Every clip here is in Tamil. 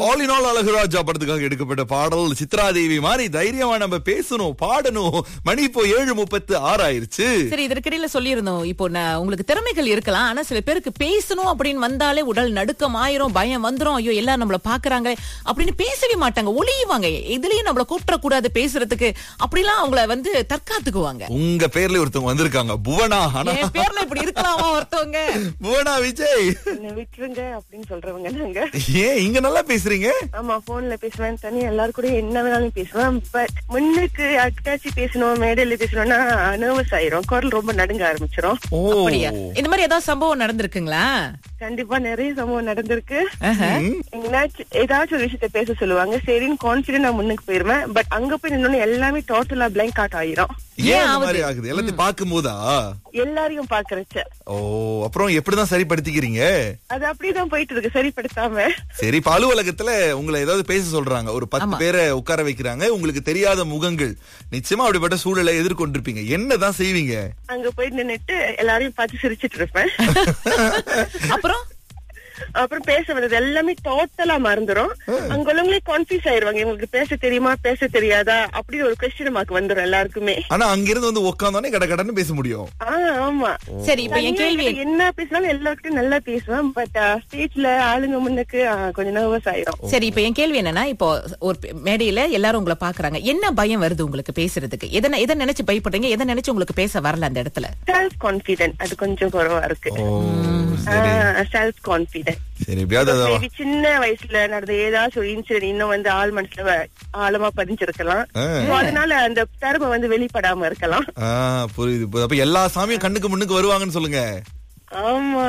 ஆல் இன் ஆல் அழகுராஜா படத்துக்காக எடுக்கப்பட்ட பாடல் சித்ராதேவி மாதிரி தைரியமா நம்ம பேசணும் பாடணும் மணி இப்போ ஏழு முப்பத்து ஆறு ஆயிருச்சு சரி இதற்கிடையில சொல்லியிருந்தோம் இப்போ நான் உங்களுக்கு திறமைகள் இருக்கலாம் ஆனா சில பேருக்கு பேசணும் அப்படின்னு வந்தாலே உடல் நடுக்கம் ஆயிரும் பயம் வந்துரும் ஐயோ எல்லாரும் நம்மள பாக்குறாங்க அப்படின்னு பேசவே மாட்டாங்க ஒளியுவாங்க இதுலயும் நம்மள கூப்பிடக்கூடாது பேசுறதுக்கு அப்படிலாம் அவங்கள வந்து தற்காத்துக்குவாங்க உங்க பேர்ல ஒருத்தவங்க வந்திருக்காங்க புவனா ஆனா என் பேர்ல இப்படி இருக்கலாமா ஒருத்தவங்க புவனா விஜய் என்ன விட்டுருங்க அப்படின்னு சொல்றவங்க நாங்க ஏன் இங்க நல்லா பேசுறீங்க ஆமா போன்ல பேசுவேன் தனி எல்லாரு கூட என்ன வேணாலும் பேசுவேன் பட் முன்னுக்கு அட்டாச்சி பேசணும் மேடையில பேசணும்னா நர்வஸ் ஆயிரும் குரல் ரொம்ப நடுங்க ஆரம்பிச்சிரும் ஓ அப்படியா இந்த மாதிரி ஏதாவது சம்பவம் நடந்திருக்குங்களா கண்டிப்பா நிறைய சம்பவம் நடந்திருக்கு ஆஹா. எங்கனாச்சும் ஏதாச்சும் ஒரு விஷயத்த பேச சொல்லுவாங்க சரின்னு கான்பிடன்ட் நான் முன்னுக்கு போயிருவேன் பட் அங்க போய் நின்னோன்னு எல்லாமே டோட்டலா பிளாங்க் அவுட் ஆயிரும் ஏன் ஏன் அந்த மாதிரி ஆகுது? ஆகுது எல்லாத்தையும் பார்க்கும் போதா எல்லாரையும் பாக்குறச்ச ஓ அப்புறம் எப்படிதான் சரிப்படுத்திக்கிறீங்க அது அப்படியேதான் போயிட்டு இருக்கு சரிப்படுத்தாம சரி இப்ப அலுவலகத்துல உங்களை ஏதாவது பேச சொல்றாங்க ஒரு பத்து ஆமா. பேரை உட்கார வைக்கிறாங்க உங்களுக்கு தெரியாத முகங்கள் நிச்சயமா அப்படிப்பட்ட சூழலை எதிர்கொண்டிருப்பீங்க என்னதான் செய்வீங்க அங்க போய் நின்னுட்டு எல்லாரையும் பார்த்து சிரிச்சிட்டு இருப்பேன் அப்புறம் அப்புறம் பேச வந்தது எல்லாமே டோட்டலா மறந்துரும் அங்க உள்ளவங்களே கன்ஃபியூஸ் ஆயிருவாங்க இவங்களுக்கு பேச தெரியுமா பேச தெரியாதா அப்படி ஒரு கொஸ்டின் மார்க் வந்துரும் எல்லாருக்குமே ஆனா அங்கிருந்து வந்து உட்காந்தோடனே கட கடன்னு பேச முடியும் ஆஹ் ஆமா சரி இப்ப என் கேள்வி தனியா என்ன பேசினாலும் எல்லாருக்கும் நல்லா பேசுவேன் பட் ஸ்டேஜ்ல ஆளுங்க முன்னுக்கு ஆஹ், கொஞ்சம் நர்வஸ் ஆயிரும் சரி இப்ப என் கேள்வி என்னன்னா இப்போ ஒரு பே- மேடையில எல்லாரும் உங்களை பாக்குறாங்க என்ன பயம் வருது உங்களுக்கு பேசுறதுக்கு எதை எதை நினைச்சு பயப்படுறீங்க எதை நினைச்சு உங்களுக்கு பேச வரல அந்த இடத்துல செல்ஃப் கான்பிடன்ட் அது கொஞ்சம் குறைவா இருக்கு ஓ சரி செல்ஃப் கான்பிடன்ட் சரி எப்படியாவது அத- மேபி சின்ன வயசுல நடந்த ஏதாச்சும் ஒரு இன்சிடென்ட் இன்னும் வந்து ஆள் மனசுல வ- ஆழமா பதிஞ்சிருக்கலாம் ஆ. So, அதனால அந்த திறமை வந்து வெளிப்படாம இருக்கலாம் ஆ, புரியுது புரியுது. அப்ப எல்லா சாமியும் கண்ணுக்கு முன்னுக்கு வருவாங்கன்னு சொல்லுங்க ஆமா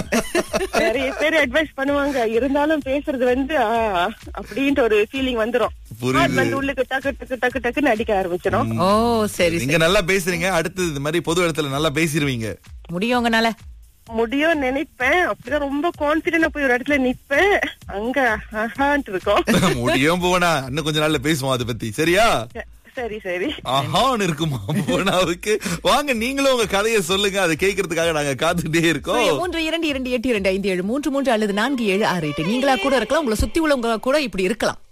நிறைய பேர் அட்வைஸ் பண்ணுவாங்க இருந்தாலும் பேசுறது வந்து ஆ, அப்படின்ட்டு ஒரு ஃபீலிங் வந்துரும் புரியுது. Heart வந்து உள்ளுக்கு டக்கு டக்கு டக்கு டக்குன்னு அடிக்க ஆரம்பிச்சிடும் ஓ சரி நீங்க நல்லா பேசுறீங்க அடுத்து இது மாதிரி பொது இடத்துல நல்லா பேசிடுவீங்க முடியும் உங்கனால முடியும் நினைப்பேன் அப்படிதான் ரொம்ப கான்பிடண்டா போய் ஒரு இடத்துல நிப்பேன் அங்க ஆஹான்ட்டு இருக்கும் முடியும் போனா இன்னும் கொஞ்ச நாள்ல பேசுவோம் அதை பத்தி சரியா சரி சரி ஆஹான்னு இருக்குமா போனாவுக்கு வாங்க நீங்களும் உங்க கதையை சொல்லுங்க அதை கேட்கறதுக்காக நாங்க காத்துட்டே இருக்கோம் மூன்று இரண்டு இரண்டு எட்டு இரண்டு ஐந்து ஏழு மூன்று மூன்று அல்லது நான்கு ஏழு ஆறு எட்டு நீங்களா கூட இருக்கலாம் உங்களை சுத்தி உள்ளவங்க கூட இப்படி இருக்கலாம்